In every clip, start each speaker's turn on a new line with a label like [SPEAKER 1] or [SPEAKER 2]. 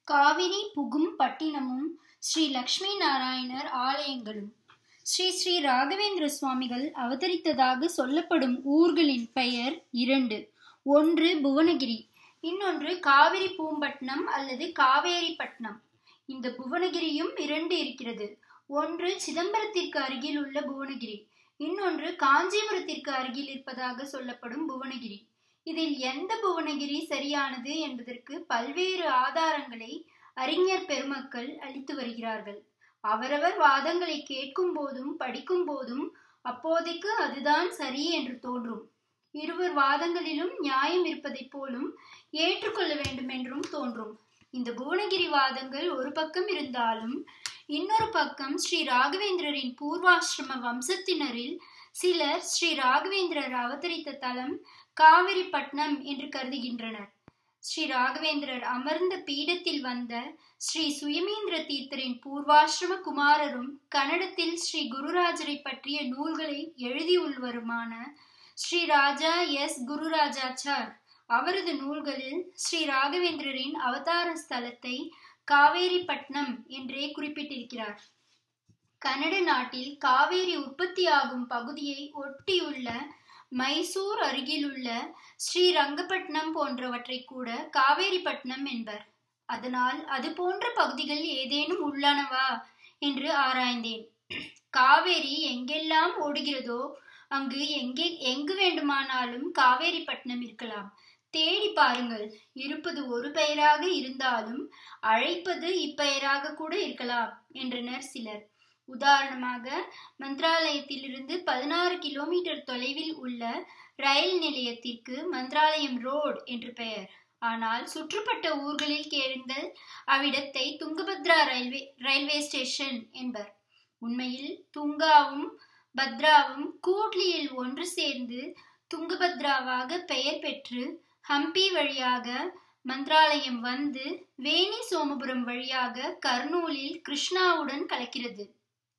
[SPEAKER 1] காவிரி புகும் பட்டினமும் ஸ்ரீ லக்ஷ்மி நாராயணர் ஆலயங்களும் ஸ்ரீ ஸ்ரீ ராகவேந்திர சுவாமிகள் அவதரித்ததாக சொல்லப்படும் ஊர்களின் பெயர் இரண்டு ஒன்று புவனகிரி இன்னொன்று காவிரி பூம்பட்டினம் அல்லது காவேரிப்பட்டினம் இந்த புவனகிரியும் இரண்டு இருக்கிறது ஒன்று சிதம்பரத்திற்கு அருகில் உள்ள புவனகிரி இன்னொன்று காஞ்சிபுரத்திற்கு அருகில் இருப்பதாக சொல்லப்படும் புவனகிரி இதில் எந்த புவனகிரி சரியானது என்பதற்கு பல்வேறு ஆதாரங்களை அறிஞர் பெருமக்கள் அளித்து வருகிறார்கள் அவரவர் வாதங்களை கேட்கும் போதும் படிக்கும் போதும் அப்போதைக்கு அதுதான் சரி என்று தோன்றும் இருவர் வாதங்களிலும் நியாயம் இருப்பதைப் போலும் ஏற்றுக்கொள்ள வேண்டும் என்றும் தோன்றும் இந்த புவனகிரி வாதங்கள் ஒரு பக்கம் இருந்தாலும் இன்னொரு பக்கம் ஸ்ரீ ராகவேந்திரரின் பூர்வாசிரம வம்சத்தினரில் சிலர் ஸ்ரீ ராகவேந்திரர் அவதரித்த தலம் காவிரிப்பட்டினம் என்று கருதுகின்றனர் ஸ்ரீ ராகவேந்திரர் அமர்ந்த பீடத்தில் வந்த ஸ்ரீ சுயமேந்திர தீர்த்தரின் பூர்வாசிரம குமாரரும் கன்னடத்தில் ஸ்ரீ குருராஜரை பற்றிய நூல்களை எழுதியுள்ளவருமான ஸ்ரீ ராஜா எஸ் குருராஜாச்சார் அவரது நூல்களில் ஸ்ரீ ராகவேந்திரரின் அவதார ஸ்தலத்தை காவேரிப்பட்டினம் என்றே குறிப்பிட்டிருக்கிறார் கன்னட நாட்டில் காவேரி உற்பத்தியாகும் பகுதியை ஒட்டியுள்ள மைசூர் அருகிலுள்ள ஸ்ரீரங்கப்பட்டினம் போன்றவற்றை கூட காவேரிப்பட்டினம் என்பர் அதனால் அது போன்ற பகுதிகள் ஏதேனும் உள்ளனவா என்று ஆராய்ந்தேன் காவேரி எங்கெல்லாம் ஓடுகிறதோ அங்கு எங்கே எங்கு வேண்டுமானாலும் காவேரிப்பட்டினம் இருக்கலாம் தேடி பாருங்கள் இருப்பது ஒரு பெயராக இருந்தாலும் அழைப்பது இப்பெயராக கூட இருக்கலாம் என்றனர் சிலர் உதாரணமாக மந்திராலயத்திலிருந்து பதினாறு கிலோமீட்டர் தொலைவில் உள்ள ரயில் நிலையத்திற்கு மந்திராலயம் ரோடு என்று பெயர் ஆனால் சுற்றுப்பட்ட ஊர்களில் கேளுங்கள் அவ்விடத்தை துங்கபத்ரா ரயில்வே ரயில்வே ஸ்டேஷன் என்பர் உண்மையில் துங்காவும் பத்ராவும் கூட்லியில் ஒன்று சேர்ந்து துங்கபத்ராவாக பெயர் பெற்று ஹம்பி வழியாக மந்திராலயம் வந்து வேணி சோமபுரம் வழியாக கர்னூலில் கிருஷ்ணாவுடன் கலக்கிறது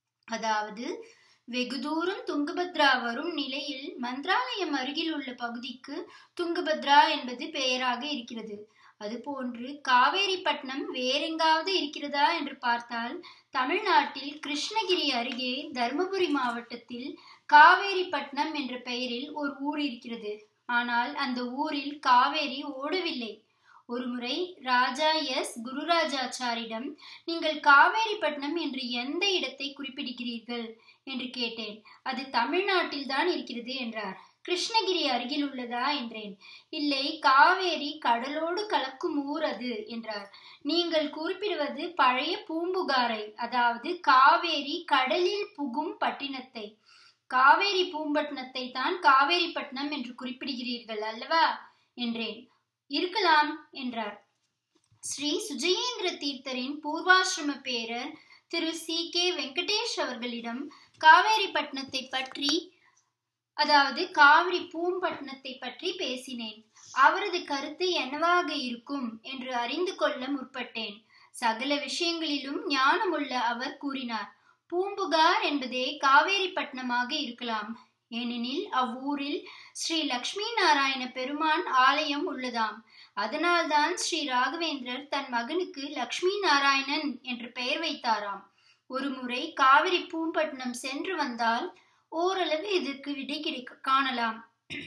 [SPEAKER 1] அதாவது வெகு தூரம் துங்கபத்ரா வரும் நிலையில் மந்திராலயம் அருகில் உள்ள பகுதிக்கு துங்கபத்ரா என்பது பெயராக இருக்கிறது அதுபோன்று காவேரிப்பட்டினம் வேறெங்காவது இருக்கிறதா என்று பார்த்தால் தமிழ்நாட்டில் கிருஷ்ணகிரி அருகே தருமபுரி மாவட்டத்தில் காவேரிப்பட்டினம் என்ற பெயரில் ஒரு ஊர் இருக்கிறது ஆனால் அந்த ஊரில் காவேரி ஓடவில்லை ஒருமுறை ராஜா எஸ் குருராஜாச்சாரிடம் நீங்கள் காவேரிப்பட்டினம் என்று எந்த இடத்தை குறிப்பிடுகிறீர்கள் என்று கேட்டேன் அது தமிழ்நாட்டில் தான் இருக்கிறது என்றார் கிருஷ்ணகிரி அருகில் உள்ளதா என்றேன் இல்லை காவேரி கடலோடு கலக்கும் ஊர் அது என்றார் நீங்கள் குறிப்பிடுவது பழைய பூம்புகாரை அதாவது காவேரி கடலில் புகும் பட்டினத்தை காவேரி பூம்பட்டினத்தை தான் காவேரிப்பட்டினம் என்று குறிப்பிடுகிறீர்கள் அல்லவா என்றேன் இருக்கலாம் என்றார் ஸ்ரீ சுஜயேந்திர தீர்த்தரின் பூர்வாசிரம பேரர் திரு சி கே வெங்கடேஷ் அவர்களிடம் காவேரிப்பட்டினத்தை பற்றி அதாவது காவிரி பூம்பட்டினத்தை பற்றி பேசினேன் அவரது கருத்து என்னவாக இருக்கும் என்று அறிந்து கொள்ள முற்பட்டேன் சகல விஷயங்களிலும் ஞானமுள்ள அவர் கூறினார் பூம்புகார் என்பதே காவேரிப்பட்டினமாக இருக்கலாம் ஏனெனில் அவ்வூரில் ஸ்ரீ லக்ஷ்மி நாராயண பெருமான் ஆலயம் உள்ளதாம் அதனால்தான் ஸ்ரீ ராகவேந்திரர் தன் மகனுக்கு லக்ஷ்மி நாராயணன் என்று பெயர் வைத்தாராம் ஒரு முறை காவிரி பூம்பட்டினம் சென்று வந்தால் ஓரளவு இதற்கு விடை கிடைக்க காணலாம்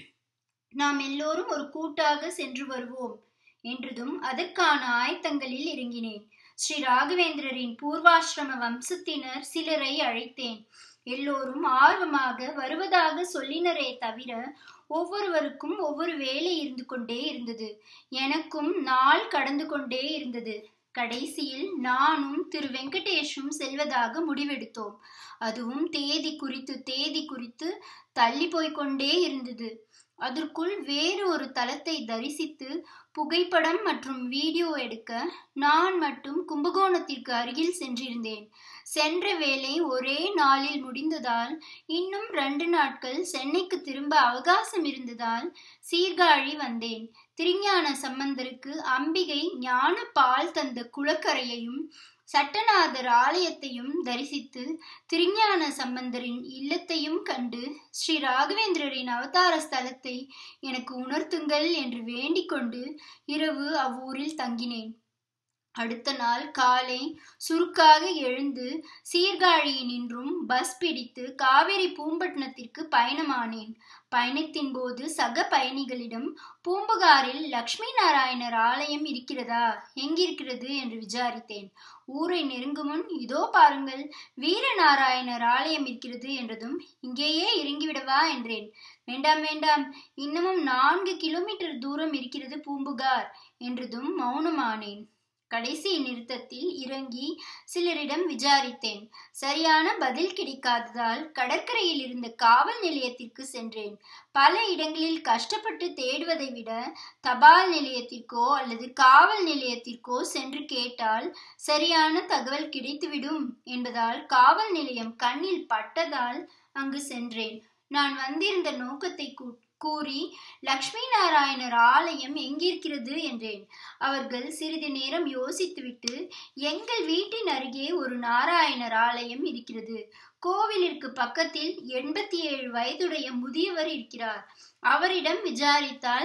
[SPEAKER 1] நாம் எல்லோரும் ஒரு கூட்டாக சென்று வருவோம் என்றதும் அதற்கான ஆயத்தங்களில் இறங்கினேன் ஸ்ரீ ராகவேந்திரரின் பூர்வாசிரம வம்சத்தினர் சிலரை அழைத்தேன் எல்லோரும் ஆர்வமாக வருவதாக சொல்லினரே தவிர ஒவ்வொருவருக்கும் ஒவ்வொரு வேலை இருந்து கொண்டே இருந்தது எனக்கும் நாள் கடந்து கொண்டே இருந்தது கடைசியில் நானும் திரு வெங்கடேஷும் செல்வதாக முடிவெடுத்தோம் அதுவும் தேதி குறித்து தேதி குறித்து தள்ளி போய்கொண்டே இருந்தது அதற்குள் வேறு ஒரு தலத்தை தரிசித்து புகைப்படம் மற்றும் வீடியோ எடுக்க நான் மட்டும் கும்பகோணத்திற்கு அருகில் சென்றிருந்தேன் சென்ற வேலை ஒரே நாளில் முடிந்ததால் இன்னும் ரெண்டு நாட்கள் சென்னைக்கு திரும்ப அவகாசம் இருந்ததால் சீர்காழி வந்தேன் திருஞான சம்பந்தருக்கு அம்பிகை ஞான பால் தந்த குளக்கரையையும் சட்டநாதர் ஆலயத்தையும் தரிசித்து திருஞான சம்பந்தரின் இல்லத்தையும் கண்டு ஸ்ரீ ராகவேந்திரரின் அவதார ஸ்தலத்தை எனக்கு உணர்த்துங்கள் என்று வேண்டிக் கொண்டு இரவு அவ்வூரில் தங்கினேன் அடுத்த நாள் காலை சுருக்காக எழுந்து சீர்காழியினின்றும் பஸ் பிடித்து காவேரி பூம்பட்டினத்திற்கு பயணமானேன் பயணத்தின் போது சக பயணிகளிடம் பூம்புகாரில் லக்ஷ்மி நாராயணர் ஆலயம் இருக்கிறதா எங்கிருக்கிறது என்று விசாரித்தேன் ஊரை நெருங்கும் முன் இதோ பாருங்கள் வீரநாராயணர் ஆலயம் இருக்கிறது என்றதும் இங்கேயே இறங்கிவிடவா என்றேன் வேண்டாம் வேண்டாம் இன்னமும் நான்கு கிலோமீட்டர் தூரம் இருக்கிறது பூம்புகார் என்றதும் மௌனமானேன் கடைசி நிறுத்தத்தில் இறங்கி சிலரிடம் விசாரித்தேன் சரியான பதில் கிடைக்காததால் கடற்கரையில் இருந்த காவல் நிலையத்திற்கு சென்றேன் பல இடங்களில் கஷ்டப்பட்டு தேடுவதை விட தபால் நிலையத்திற்கோ அல்லது காவல் நிலையத்திற்கோ சென்று கேட்டால் சரியான தகவல் கிடைத்துவிடும் என்பதால் காவல் நிலையம் கண்ணில் பட்டதால் அங்கு சென்றேன் நான் வந்திருந்த நோக்கத்தை கூறி லக்ஷ்மி நாராயணர் ஆலயம் எங்கிருக்கிறது என்றேன் அவர்கள் சிறிது நேரம் யோசித்துவிட்டு எங்கள் வீட்டின் அருகே ஒரு நாராயணர் ஆலயம் இருக்கிறது கோவிலிற்கு பக்கத்தில் எண்பத்தி ஏழு வயதுடைய முதியவர் இருக்கிறார் அவரிடம் விசாரித்தால்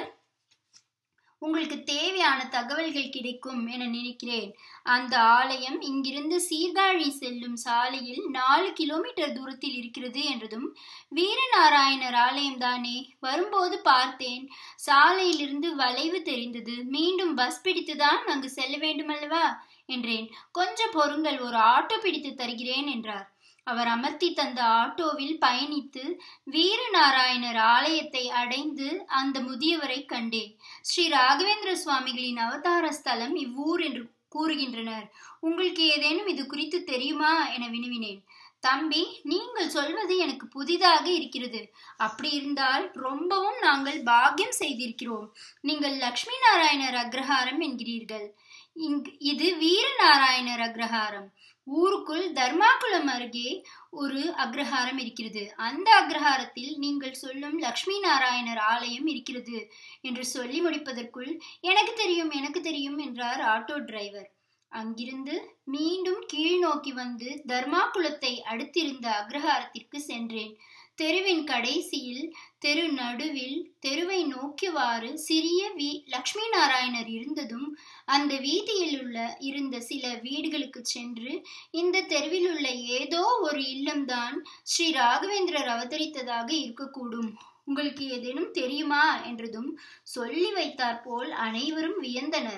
[SPEAKER 1] உங்களுக்கு தேவையான தகவல்கள் கிடைக்கும் என நினைக்கிறேன் அந்த ஆலயம் இங்கிருந்து சீர்காழி செல்லும் சாலையில் நாலு கிலோமீட்டர் தூரத்தில் இருக்கிறது என்றதும் வீரநாராயணர் ஆலயம் தானே வரும்போது பார்த்தேன் சாலையிலிருந்து வளைவு தெரிந்தது மீண்டும் பஸ் பிடித்துதான் அங்கு செல்ல வேண்டுமல்லவா என்றேன் கொஞ்சம் பொருங்கள் ஒரு ஆட்டோ பிடித்து தருகிறேன் என்றார் அவர் அமர்த்தி தந்த ஆட்டோவில் பயணித்து வீரநாராயணர் ஆலயத்தை அடைந்து அந்த முதியவரை கண்டேன் ஸ்ரீ ராகவேந்திர சுவாமிகளின் அவதார ஸ்தலம் இவ்வூர் என்று கூறுகின்றனர் உங்களுக்கு ஏதேனும் இது குறித்து தெரியுமா என வினவினேன் தம்பி நீங்கள் சொல்வது எனக்கு புதிதாக இருக்கிறது அப்படி இருந்தால் ரொம்பவும் நாங்கள் பாக்கியம் செய்திருக்கிறோம் நீங்கள் லக்ஷ்மி நாராயணர் அக்ரஹாரம் என்கிறீர்கள் இங் இது வீரநாராயணர் அக்ரஹாரம் ஊருக்குள் தர்மாகுளம் அருகே ஒரு அக்ரஹாரம் இருக்கிறது அந்த அக்ரஹாரத்தில் நீங்கள் சொல்லும் லக்ஷ்மி நாராயணர் ஆலயம் இருக்கிறது என்று சொல்லி முடிப்பதற்குள் எனக்கு தெரியும் எனக்கு தெரியும் என்றார் ஆட்டோ டிரைவர் அங்கிருந்து மீண்டும் கீழ் நோக்கி வந்து தர்மாகுளத்தை அடுத்திருந்த அக்ரஹாரத்திற்கு சென்றேன் தெருவின் கடைசியில் தெரு நடுவில் தெருவை நோக்கியவாறு சிறிய வீ லக்ஷ்மி நாராயணர் இருந்ததும் அந்த வீதியில் உள்ள இருந்த சில வீடுகளுக்கு சென்று இந்த தெருவில் உள்ள ஏதோ ஒரு இல்லம்தான் ஸ்ரீ ராகவேந்திரர் அவதரித்ததாக இருக்கக்கூடும் உங்களுக்கு ஏதேனும் தெரியுமா என்றதும் சொல்லி வைத்தார் போல் அனைவரும் வியந்தனர்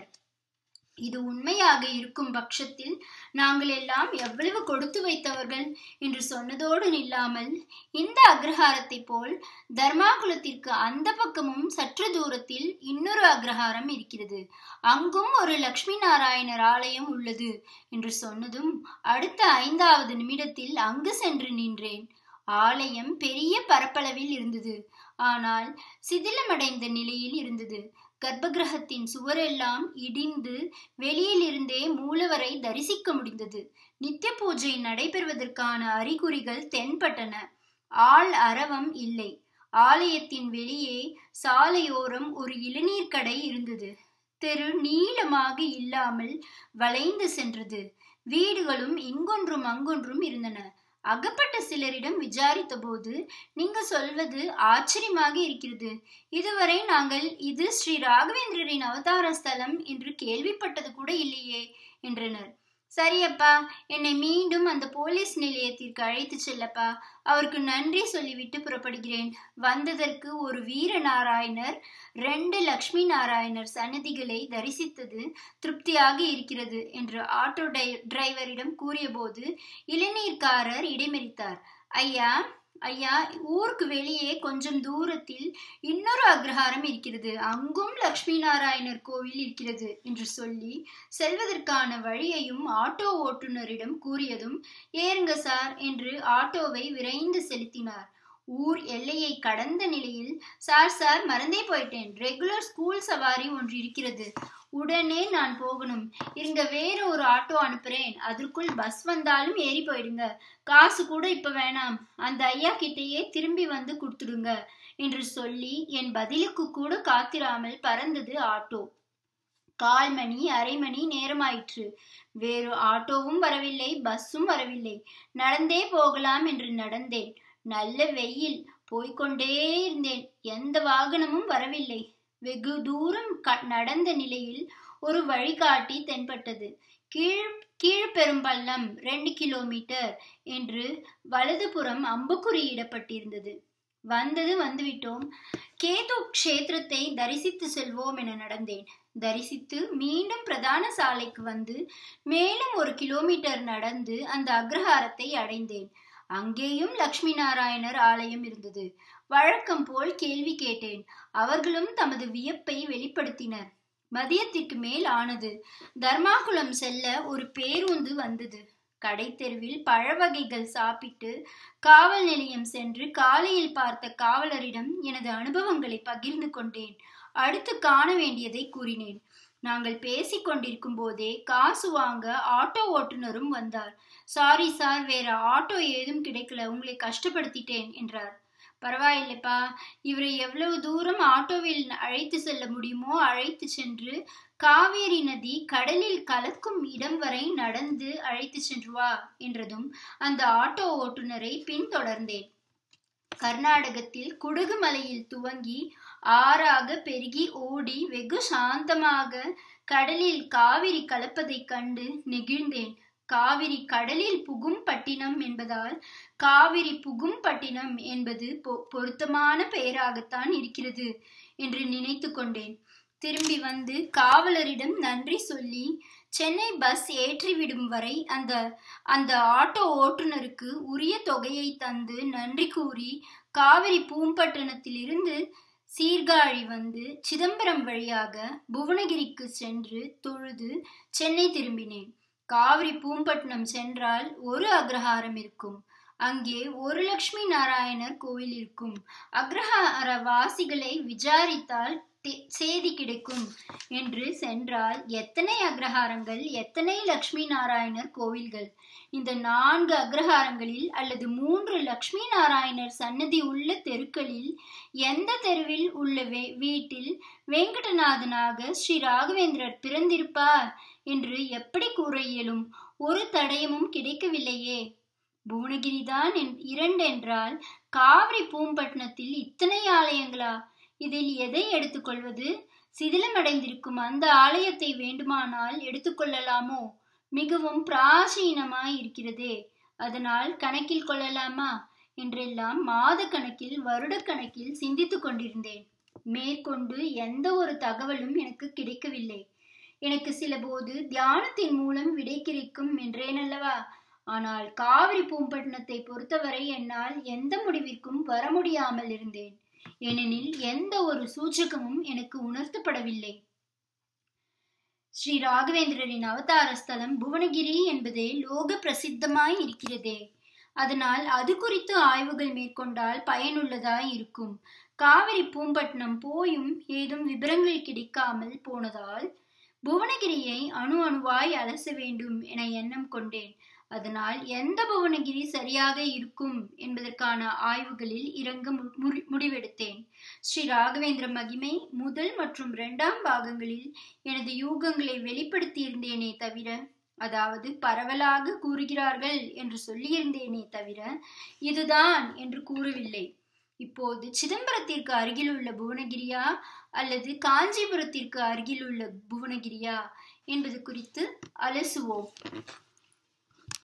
[SPEAKER 1] இது உண்மையாக இருக்கும் பட்சத்தில் நாங்கள் எல்லாம் எவ்வளவு கொடுத்து வைத்தவர்கள் என்று சொன்னதோடு நில்லாமல் இந்த அக்ரஹாரத்தை போல் தர்மாகுலத்திற்கு அந்த பக்கமும் சற்று தூரத்தில் இன்னொரு அக்ரஹாரம் இருக்கிறது அங்கும் ஒரு லக்ஷ்மி நாராயணர் ஆலயம் உள்ளது என்று சொன்னதும் அடுத்த ஐந்தாவது நிமிடத்தில் அங்கு சென்று நின்றேன் ஆலயம் பெரிய பரப்பளவில் இருந்தது ஆனால் சிதிலமடைந்த நிலையில் இருந்தது கர்ப்பகிரகத்தின் சுவரெல்லாம் இடிந்து வெளியிலிருந்தே மூலவரை தரிசிக்க முடிந்தது நித்திய பூஜை நடைபெறுவதற்கான அறிகுறிகள் தென்பட்டன ஆள் அரவம் இல்லை ஆலயத்தின் வெளியே சாலையோரம் ஒரு இளநீர் கடை இருந்தது தெரு நீளமாக இல்லாமல் வளைந்து சென்றது வீடுகளும் இங்கொன்றும் அங்கொன்றும் இருந்தன அகப்பட்ட சிலரிடம் விசாரித்த போது நீங்க சொல்வது ஆச்சரியமாக இருக்கிறது இதுவரை நாங்கள் இது ஸ்ரீ ராகவேந்திரரின் அவதார ஸ்தலம் என்று கேள்விப்பட்டது கூட இல்லையே என்றனர் சரியப்பா என்னை மீண்டும் அந்த போலீஸ் நிலையத்திற்கு அழைத்து செல்லப்பா அவருக்கு நன்றி சொல்லிவிட்டு புறப்படுகிறேன் வந்ததற்கு ஒரு வீர நாராயணர் ரெண்டு லக்ஷ்மி நாராயணர் சன்னதிகளை தரிசித்தது திருப்தியாக இருக்கிறது என்று ஆட்டோ டிரைவரிடம் கூறியபோது இளநீர்காரர் இடைமறித்தார் ஐயா ஐயா ஊருக்கு வெளியே கொஞ்சம் தூரத்தில் இன்னொரு அக்ரஹாரம் இருக்கிறது அங்கும் லக்ஷ்மி நாராயணர் கோவில் இருக்கிறது என்று சொல்லி செல்வதற்கான வழியையும் ஆட்டோ ஓட்டுநரிடம் கூறியதும் ஏறுங்க சார் என்று ஆட்டோவை விரைந்து செலுத்தினார் ஊர் எல்லையை கடந்த நிலையில் சார் சார் மறந்தே போயிட்டேன் ரெகுலர் ஸ்கூல் சவாரி ஒன்று இருக்கிறது உடனே நான் போகணும் இருங்க வேற ஒரு ஆட்டோ அனுப்புறேன் அதற்குள் பஸ் வந்தாலும் ஏறி போயிடுங்க காசு கூட இப்ப வேணாம் அந்த ஐயா கிட்டேயே திரும்பி வந்து கொடுத்துடுங்க என்று சொல்லி என் பதிலுக்கு கூட காத்திராமல் பறந்தது ஆட்டோ கால் மணி அரை மணி நேரமாயிற்று வேறு ஆட்டோவும் வரவில்லை பஸ்ஸும் வரவில்லை நடந்தே போகலாம் என்று நடந்தேன் நல்ல வெயில் போய்கொண்டே இருந்தேன் எந்த வாகனமும் வரவில்லை வெகு தூரம் நடந்த நிலையில் ஒரு வழிகாட்டி தென்பட்டது கீழ் கீழ்பெரும்பள்ளம் ரெண்டு கிலோமீட்டர் என்று வலதுபுறம் அம்புக்குறியிடப்பட்டிருந்தது வந்தது வந்துவிட்டோம் கேது க்ஷேத்திரத்தை தரிசித்து செல்வோம் என நடந்தேன் தரிசித்து மீண்டும் பிரதான சாலைக்கு வந்து மேலும் ஒரு கிலோமீட்டர் நடந்து அந்த அக்ரஹாரத்தை அடைந்தேன் அங்கேயும் லக்ஷ்மி நாராயணர் ஆலயம் இருந்தது வழக்கம் போல் கேள்வி கேட்டேன் அவர்களும் தமது வியப்பை வெளிப்படுத்தினர் மதியத்திற்கு மேல் ஆனது தர்மாகுளம் செல்ல ஒரு பேருந்து வந்தது கடைத்தெருவில் பழ வகைகள் சாப்பிட்டு காவல் நிலையம் சென்று காலையில் பார்த்த காவலரிடம் எனது அனுபவங்களை பகிர்ந்து கொண்டேன் அடுத்து காண வேண்டியதை கூறினேன் நாங்கள் பேசிக் கொண்டிருக்கும் போதே காசு வாங்க ஆட்டோ ஓட்டுநரும் வந்தார் சாரி சார் வேற ஆட்டோ ஏதும் கிடைக்கல உங்களை கஷ்டப்படுத்திட்டேன் என்றார் பரவாயில்லைப்பா இவரை எவ்வளவு தூரம் ஆட்டோவில் அழைத்து செல்ல முடியுமோ அழைத்து சென்று காவேரி நதி கடலில் கலக்கும் இடம் வரை நடந்து அழைத்து சென்று வா என்றதும் அந்த ஆட்டோ ஓட்டுநரை பின்தொடர்ந்தேன் கர்நாடகத்தில் குடகு மலையில் துவங்கி ஆறாக பெருகி ஓடி வெகு சாந்தமாக கடலில் காவிரி கலப்பதைக் கண்டு நெகிழ்ந்தேன் காவிரி கடலில் புகும் பட்டினம் என்பதால் காவிரி புகும் பட்டினம் என்பது பொருத்தமான பெயராகத்தான் இருக்கிறது என்று நினைத்து கொண்டேன் திரும்பி வந்து காவலரிடம் நன்றி சொல்லி சென்னை பஸ் ஏற்றிவிடும் வரை அந்த அந்த ஆட்டோ ஓட்டுநருக்கு உரிய தொகையை தந்து நன்றி கூறி காவிரி பூம்பட்டினத்திலிருந்து சீர்காழி வந்து சிதம்பரம் வழியாக புவனகிரிக்கு சென்று தொழுது சென்னை திரும்பினேன் காவிரி பூம்பட்டினம் சென்றால் ஒரு அக்ரஹாரம் இருக்கும் அங்கே ஒரு லட்சுமி நாராயணர் கோவில் இருக்கும் அக்ரஹார வாசிகளை விசாரித்தால் செய்தி கிடைக்கும் என்று சென்றால் எத்தனை அக்ரஹாரங்கள் எத்தனை லக்ஷ்மி நாராயணர் கோவில்கள் இந்த நான்கு அக்ரஹாரங்களில் அல்லது மூன்று லக்ஷ்மி நாராயணர் சன்னதி உள்ள தெருக்களில் எந்த தெருவில் உள்ள வீட்டில் வெங்கடநாதனாக ஸ்ரீ ராகவேந்திரர் பிறந்திருப்பார் என்று எப்படி கூற இயலும் ஒரு தடயமும் கிடைக்கவில்லையே புவனகிரிதான் இரண்டு என்றால் காவிரி பூம்பட்டினத்தில் இத்தனை ஆலயங்களா இதில் எதை எடுத்துக்கொள்வது சிதிலமடைந்திருக்கும் அந்த ஆலயத்தை வேண்டுமானால் எடுத்துக்கொள்ளலாமோ மிகவும் பிராசீனமாய் இருக்கிறதே அதனால் கணக்கில் கொள்ளலாமா என்றெல்லாம் மாத கணக்கில் வருட கணக்கில் சிந்தித்துக் கொண்டிருந்தேன் மேற்கொண்டு எந்த ஒரு தகவலும் எனக்கு கிடைக்கவில்லை எனக்கு சில போது தியானத்தின் மூலம் விடை கிடைக்கும் என்றேனல்லவா ஆனால் காவிரி பூம்பட்டினத்தை பொறுத்தவரை என்னால் எந்த முடிவிற்கும் வர முடியாமல் இருந்தேன் ஏனெனில் எந்த ஒரு சூச்சகமும் எனக்கு உணர்த்தப்படவில்லை ஸ்ரீ ராகவேந்திரரின் அவதார ஸ்தலம் புவனகிரி என்பதே லோக பிரசித்தமாய் இருக்கிறதே அதனால் அது குறித்து ஆய்வுகள் மேற்கொண்டால் பயனுள்ளதாய் இருக்கும் காவிரி பூம்பட்டினம் போயும் ஏதும் விவரங்கள் கிடைக்காமல் போனதால் புவனகிரியை அணு அணுவாய் அலச வேண்டும் என எண்ணம் கொண்டேன் அதனால் எந்த புவனகிரி சரியாக இருக்கும் என்பதற்கான ஆய்வுகளில் இறங்க முடிவெடுத்தேன் ஸ்ரீ ராகவேந்திர மகிமை முதல் மற்றும் இரண்டாம் பாகங்களில் எனது யூகங்களை வெளிப்படுத்தியிருந்தேனே தவிர அதாவது பரவலாக கூறுகிறார்கள் என்று சொல்லியிருந்தேனே தவிர இதுதான் என்று கூறவில்லை இப்போது சிதம்பரத்திற்கு அருகில் உள்ள புவனகிரியா அல்லது காஞ்சிபுரத்திற்கு அருகில் உள்ள புவனகிரியா என்பது குறித்து அலசுவோம்